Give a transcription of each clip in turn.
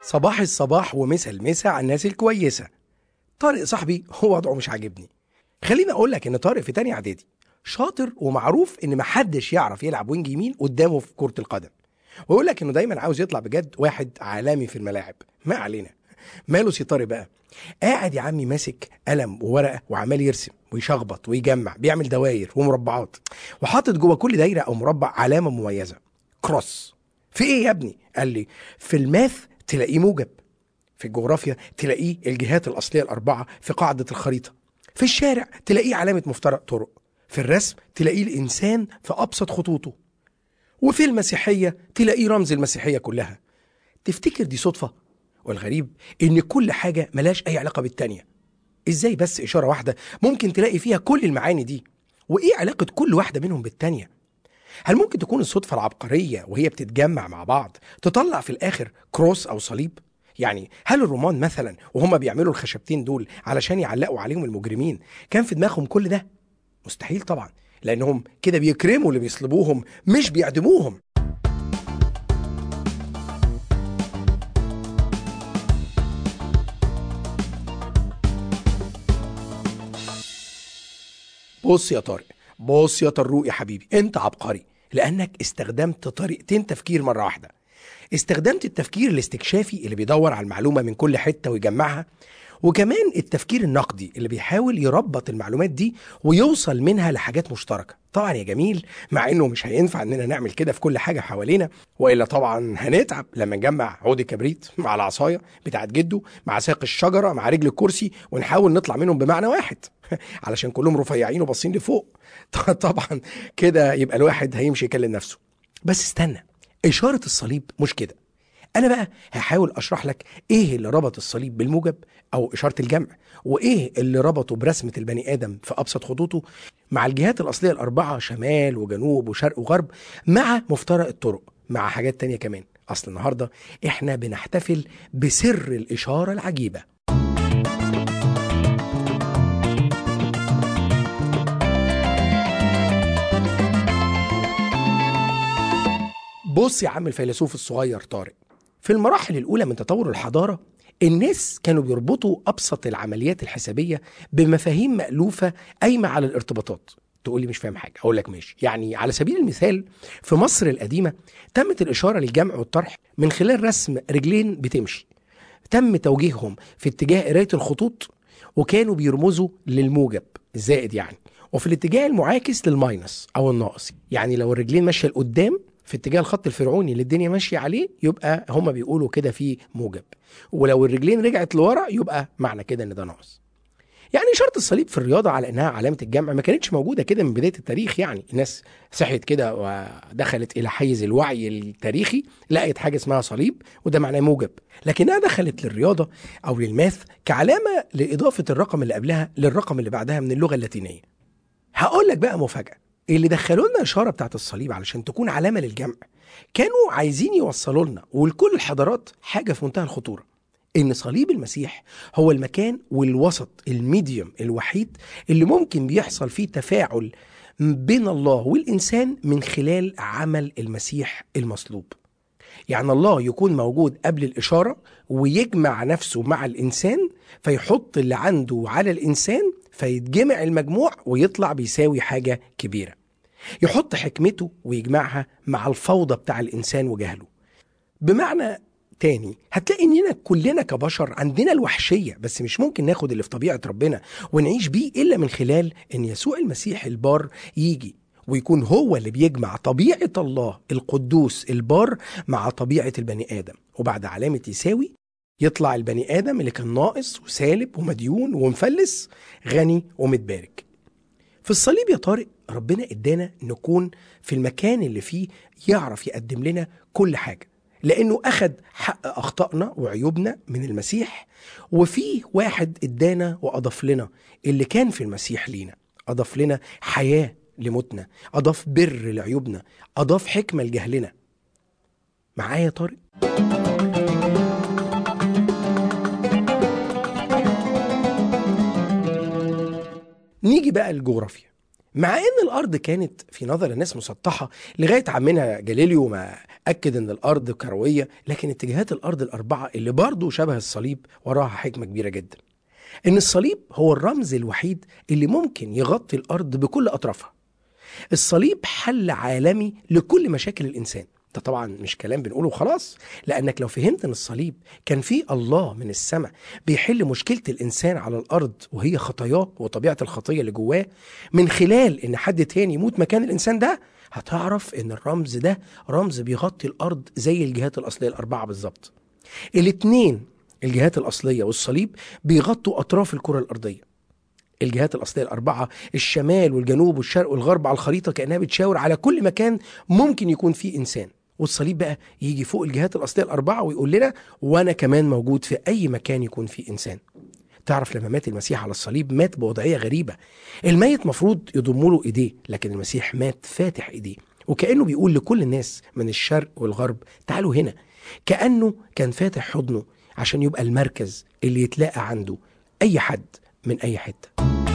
صباح الصباح ومسا المسا على الناس الكويسة طارق صاحبي هو وضعه مش عاجبني خليني اقول لك ان طارق في تاني اعدادي شاطر ومعروف ان محدش يعرف يلعب وينج يمين قدامه في كرة القدم ويقول لك انه دايما عاوز يطلع بجد واحد عالمي في الملاعب ما علينا ماله سي طارق بقى قاعد يا عمي ماسك قلم وورقه وعمال يرسم ويشخبط ويجمع بيعمل دواير ومربعات وحاطط جوه كل دايره او مربع علامه مميزه كروس في ايه يا ابني قال لي في الماث تلاقيه موجب في الجغرافيا تلاقيه الجهات الاصليه الاربعه في قاعده الخريطه في الشارع تلاقيه علامه مفترق طرق في الرسم تلاقيه الانسان في ابسط خطوطه وفي المسيحيه تلاقيه رمز المسيحيه كلها تفتكر دي صدفه والغريب ان كل حاجه ملاش اي علاقه بالتانيه ازاي بس اشاره واحده ممكن تلاقي فيها كل المعاني دي وايه علاقه كل واحده منهم بالتانيه هل ممكن تكون الصدفه العبقريه وهي بتتجمع مع بعض تطلع في الاخر كروس او صليب يعني هل الرومان مثلا وهم بيعملوا الخشبتين دول علشان يعلقوا عليهم المجرمين كان في دماغهم كل ده مستحيل طبعا لانهم كده بيكرموا اللي بيصلبوهم مش بيعدموهم بص يا طارق بص يا طروق يا حبيبي انت عبقري لانك استخدمت طريقتين تفكير مره واحده استخدمت التفكير الاستكشافي اللي بيدور على المعلومه من كل حته ويجمعها وكمان التفكير النقدي اللي بيحاول يربط المعلومات دي ويوصل منها لحاجات مشتركه طبعا يا جميل مع انه مش هينفع اننا نعمل كده في كل حاجه حوالينا والا طبعا هنتعب لما نجمع عود الكبريت مع العصايه بتاعت جده مع ساق الشجره مع رجل الكرسي ونحاول نطلع منهم بمعنى واحد علشان كلهم رفيعين وباصين لفوق طبعا كده يبقى الواحد هيمشي يكلم نفسه بس استنى إشارة الصليب مش كده أنا بقى هحاول أشرح لك إيه اللي ربط الصليب بالموجب أو إشارة الجمع وإيه اللي ربطه برسمة البني آدم في أبسط خطوطه مع الجهات الأصلية الأربعة شمال وجنوب وشرق وغرب مع مفترق الطرق مع حاجات تانية كمان أصل النهاردة إحنا بنحتفل بسر الإشارة العجيبة بص يا عم الفيلسوف الصغير طارق في المراحل الأولى من تطور الحضارة الناس كانوا بيربطوا أبسط العمليات الحسابية بمفاهيم مألوفة قايمة على الارتباطات تقول لي مش فاهم حاجة أقول لك ماشي يعني على سبيل المثال في مصر القديمة تمت الإشارة للجمع والطرح من خلال رسم رجلين بتمشي تم توجيههم في اتجاه قراية الخطوط وكانوا بيرمزوا للموجب الزائد يعني وفي الاتجاه المعاكس للماينس أو الناقص يعني لو الرجلين ماشية لقدام في اتجاه الخط الفرعوني اللي الدنيا ماشيه عليه يبقى هم بيقولوا كده في موجب ولو الرجلين رجعت لورا يبقى معنى كده ان ده ناقص يعني إشارة الصليب في الرياضة على إنها علامة الجمع ما كانتش موجودة كده من بداية التاريخ يعني الناس صحيت كده ودخلت إلى حيز الوعي التاريخي لقيت حاجة اسمها صليب وده معناه موجب لكنها دخلت للرياضة أو للماث كعلامة لإضافة الرقم اللي قبلها للرقم اللي بعدها من اللغة اللاتينية هقول لك بقى مفاجأة اللي دخلوا لنا اشاره بتاعت الصليب علشان تكون علامه للجمع كانوا عايزين يوصلوا لنا ولكل الحضارات حاجه في منتهى الخطوره ان صليب المسيح هو المكان والوسط الميديوم الوحيد اللي ممكن بيحصل فيه تفاعل بين الله والانسان من خلال عمل المسيح المصلوب يعني الله يكون موجود قبل الاشاره ويجمع نفسه مع الانسان فيحط اللي عنده على الانسان فيتجمع المجموع ويطلع بيساوي حاجة كبيرة يحط حكمته ويجمعها مع الفوضى بتاع الإنسان وجهله بمعنى تاني هتلاقي اننا كلنا كبشر عندنا الوحشيه بس مش ممكن ناخد اللي في طبيعه ربنا ونعيش بيه الا من خلال ان يسوع المسيح البار يجي ويكون هو اللي بيجمع طبيعه الله القدوس البار مع طبيعه البني ادم وبعد علامه يساوي يطلع البني ادم اللي كان ناقص وسالب ومديون ومفلس غني ومتبارك في الصليب يا طارق ربنا ادانا نكون في المكان اللي فيه يعرف يقدم لنا كل حاجه لانه اخذ حق اخطائنا وعيوبنا من المسيح وفي واحد ادانا واضاف لنا اللي كان في المسيح لينا اضاف لنا حياه لموتنا اضاف بر لعيوبنا اضاف حكمه لجهلنا معايا يا طارق نيجي بقى للجغرافيا مع ان الارض كانت في نظر الناس مسطحه لغايه عمنا جاليليو ما اكد ان الارض كرويه لكن اتجاهات الارض الاربعه اللي برضه شبه الصليب وراها حكمه كبيره جدا ان الصليب هو الرمز الوحيد اللي ممكن يغطي الارض بكل اطرافها الصليب حل عالمي لكل مشاكل الانسان ده طبعا مش كلام بنقوله خلاص لانك لو فهمت ان الصليب كان في الله من السماء بيحل مشكله الانسان على الارض وهي خطاياه وطبيعه الخطيه اللي جواه من خلال ان حد تاني يموت مكان الانسان ده هتعرف ان الرمز ده رمز بيغطي الارض زي الجهات الاصليه الاربعه بالظبط الاتنين الجهات الاصليه والصليب بيغطوا اطراف الكره الارضيه الجهات الأصلية الأربعة الشمال والجنوب والشرق والغرب على الخريطة كأنها بتشاور على كل مكان ممكن يكون فيه إنسان والصليب بقى يجي فوق الجهات الأصلية الأربعة ويقول لنا وأنا كمان موجود في أي مكان يكون فيه إنسان تعرف لما مات المسيح على الصليب مات بوضعية غريبة الميت مفروض يضم له إيديه لكن المسيح مات فاتح إيديه وكأنه بيقول لكل الناس من الشرق والغرب تعالوا هنا كأنه كان فاتح حضنه عشان يبقى المركز اللي يتلاقى عنده أي حد من أي حتة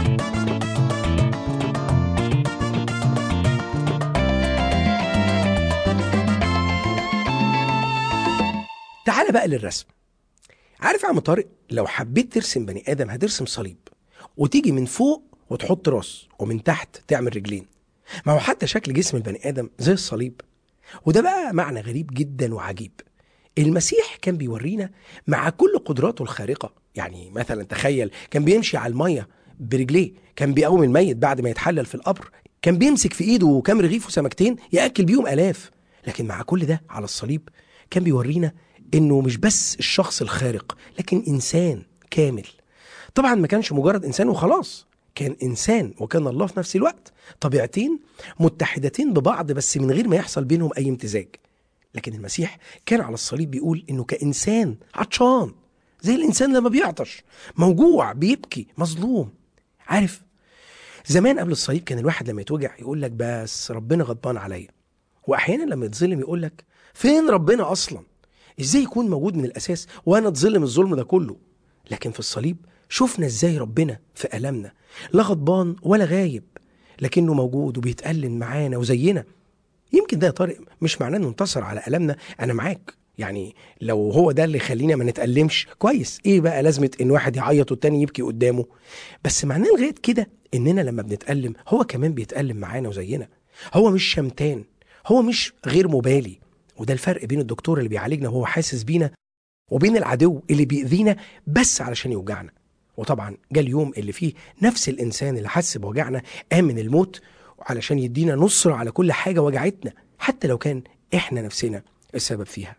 تعال بقى للرسم عارف يا عم طارق لو حبيت ترسم بني ادم هترسم صليب وتيجي من فوق وتحط راس ومن تحت تعمل رجلين ما هو حتى شكل جسم البني ادم زي الصليب وده بقى معنى غريب جدا وعجيب المسيح كان بيورينا مع كل قدراته الخارقة يعني مثلا تخيل كان بيمشي على المية برجليه كان بيقوم الميت بعد ما يتحلل في القبر كان بيمسك في ايده كام رغيف وسمكتين ياكل بيهم الاف لكن مع كل ده على الصليب كان بيورينا انه مش بس الشخص الخارق لكن انسان كامل طبعا ما كانش مجرد انسان وخلاص كان انسان وكان الله في نفس الوقت طبيعتين متحدتين ببعض بس من غير ما يحصل بينهم اي امتزاج لكن المسيح كان على الصليب بيقول انه كانسان عطشان زي الانسان لما بيعطش موجوع بيبكي مظلوم عارف زمان قبل الصليب كان الواحد لما يتوجع يقول لك بس ربنا غضبان عليا واحيانا لما يتظلم يقول لك فين ربنا اصلا ازاي يكون موجود من الاساس وانا اتظلم الظلم ده كله لكن في الصليب شفنا ازاي ربنا في المنا لا غضبان ولا غايب لكنه موجود وبيتألم معانا وزينا يمكن ده يا طارق مش معناه انه انتصر على ألمنا انا معاك يعني لو هو ده اللي يخلينا ما نتألمش كويس ايه بقى لازمة ان واحد يعيط والتاني يبكي قدامه بس معناه لغاية كده اننا لما بنتألم هو كمان بيتألم معانا وزينا هو مش شمتان هو مش غير مبالي وده الفرق بين الدكتور اللي بيعالجنا وهو حاسس بينا وبين العدو اللي بيأذينا بس علشان يوجعنا وطبعا جه اليوم اللي فيه نفس الانسان اللي حس بوجعنا قام من الموت علشان يدينا نصرة على كل حاجة وجعتنا حتى لو كان احنا نفسنا السبب فيها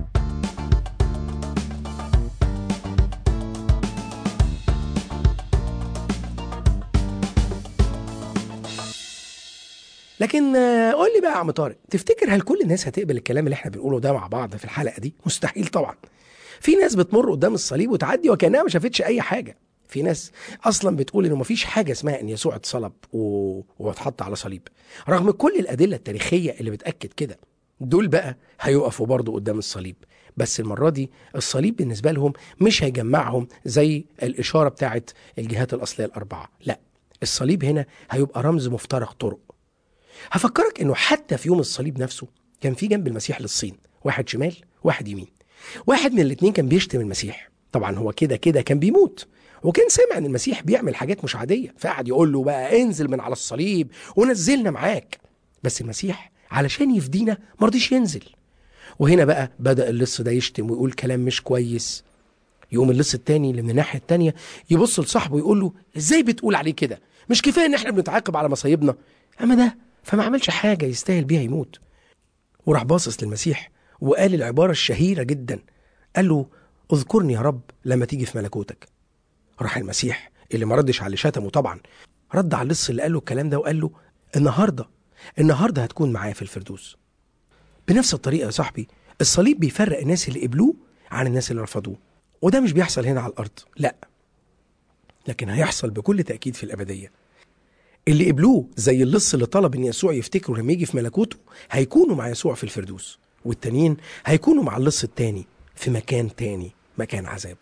لكن آه، قول لي بقى يا عم طارق تفتكر هل كل الناس هتقبل الكلام اللي احنا بنقوله ده مع بعض في الحلقه دي مستحيل طبعا في ناس بتمر قدام الصليب وتعدي وكانها ما شافتش اي حاجه في ناس اصلا بتقول انه مفيش حاجه اسمها ان يسوع اتصلب و... واتحط على صليب رغم كل الادله التاريخيه اللي بتاكد كده دول بقى هيقفوا برضه قدام الصليب بس المره دي الصليب بالنسبه لهم مش هيجمعهم زي الاشاره بتاعت الجهات الاصليه الاربعه لا الصليب هنا هيبقى رمز مفترق طرق هفكرك انه حتى في يوم الصليب نفسه كان في جنب المسيح للصين واحد شمال واحد يمين واحد من الاتنين كان بيشتم المسيح طبعا هو كده كده كان بيموت وكان سامع ان المسيح بيعمل حاجات مش عاديه فقعد يقول له بقى انزل من على الصليب ونزلنا معاك بس المسيح علشان يفدينا ما رضيش ينزل وهنا بقى بدا اللص ده يشتم ويقول كلام مش كويس يقوم اللص التاني اللي من الناحيه التانيه يبص لصاحبه يقول له ازاي بتقول عليه كده مش كفايه ان احنا بنتعاقب على مصايبنا اما ده فما عملش حاجه يستاهل بيها يموت وراح باصص للمسيح وقال العباره الشهيره جدا قال له اذكرني يا رب لما تيجي في ملكوتك راح المسيح اللي ما ردش على اللي شتمه طبعا رد على اللص اللي قال له الكلام ده وقال له النهارده النهارده هتكون معايا في الفردوس بنفس الطريقه يا صاحبي الصليب بيفرق الناس اللي قبلوه عن الناس اللي رفضوه وده مش بيحصل هنا على الارض لا لكن هيحصل بكل تاكيد في الابديه اللي قبلوه زي اللص اللي طلب ان يسوع يفتكره لما يجي في ملكوته هيكونوا مع يسوع في الفردوس والتانيين هيكونوا مع اللص التاني في مكان تاني مكان عذاب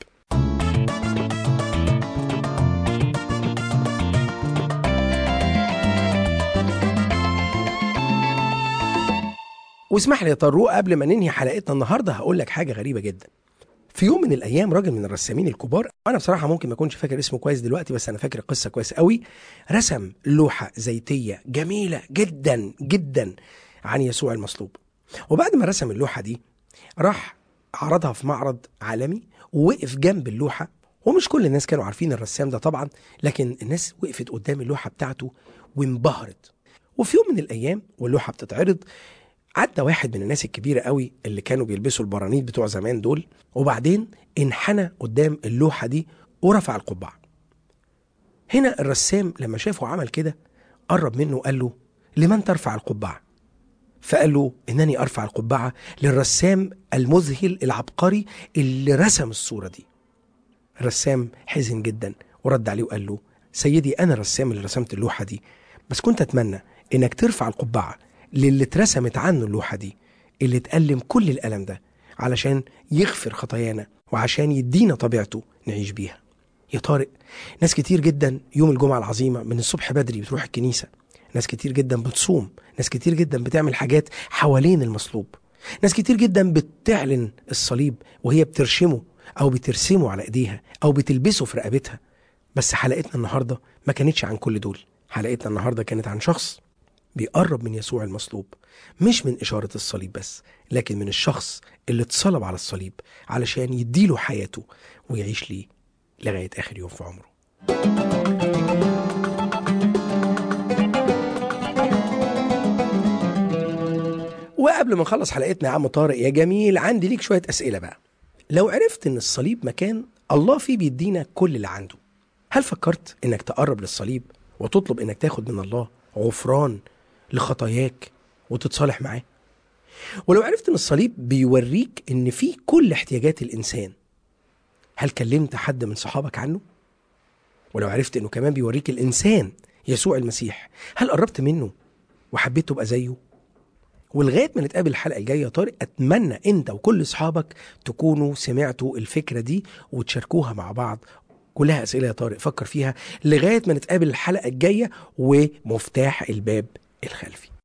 واسمح لي يا طروق قبل ما ننهي حلقتنا النهارده هقول لك حاجه غريبه جدا في يوم من الايام راجل من الرسامين الكبار انا بصراحه ممكن ما اكونش فاكر اسمه كويس دلوقتي بس انا فاكر القصه كويس قوي رسم لوحه زيتيه جميله جدا جدا عن يسوع المصلوب وبعد ما رسم اللوحه دي راح عرضها في معرض عالمي ووقف جنب اللوحه ومش كل الناس كانوا عارفين الرسام ده طبعا لكن الناس وقفت قدام اللوحه بتاعته وانبهرت وفي يوم من الايام واللوحه بتتعرض عدى واحد من الناس الكبيرة قوي اللي كانوا بيلبسوا البرانيت بتوع زمان دول وبعدين انحنى قدام اللوحة دي ورفع القبعة هنا الرسام لما شافه عمل كده قرب منه وقال له لمن ترفع القبعة فقال له إنني أرفع القبعة للرسام المذهل العبقري اللي رسم الصورة دي الرسام حزن جدا ورد عليه وقال له سيدي أنا الرسام اللي رسمت اللوحة دي بس كنت أتمنى إنك ترفع القبعة للي اترسمت عنه اللوحة دي اللي اتألم كل الألم ده علشان يغفر خطايانا وعشان يدينا طبيعته نعيش بيها يا طارق ناس كتير جدا يوم الجمعة العظيمة من الصبح بدري بتروح الكنيسة ناس كتير جدا بتصوم ناس كتير جدا بتعمل حاجات حوالين المصلوب ناس كتير جدا بتعلن الصليب وهي بترشمه أو بترسمه على إيديها أو بتلبسه في رقبتها بس حلقتنا النهاردة ما كانتش عن كل دول حلقتنا النهاردة كانت عن شخص بيقرب من يسوع المصلوب مش من إشارة الصليب بس لكن من الشخص اللي اتصلب على الصليب علشان يديله حياته ويعيش ليه لغاية آخر يوم في عمره وقبل ما نخلص حلقتنا يا عم طارق يا جميل عندي ليك شوية أسئلة بقى لو عرفت إن الصليب مكان الله فيه بيدينا كل اللي عنده هل فكرت إنك تقرب للصليب وتطلب إنك تاخد من الله غفران لخطاياك وتتصالح معاه ولو عرفت ان الصليب بيوريك ان في كل احتياجات الانسان هل كلمت حد من صحابك عنه ولو عرفت انه كمان بيوريك الانسان يسوع المسيح هل قربت منه وحبيت تبقى زيه ولغايه ما نتقابل الحلقه الجايه يا طارق اتمنى انت وكل اصحابك تكونوا سمعتوا الفكره دي وتشاركوها مع بعض كلها اسئله يا طارق فكر فيها لغايه ما نتقابل الحلقه الجايه ومفتاح الباب الخلفي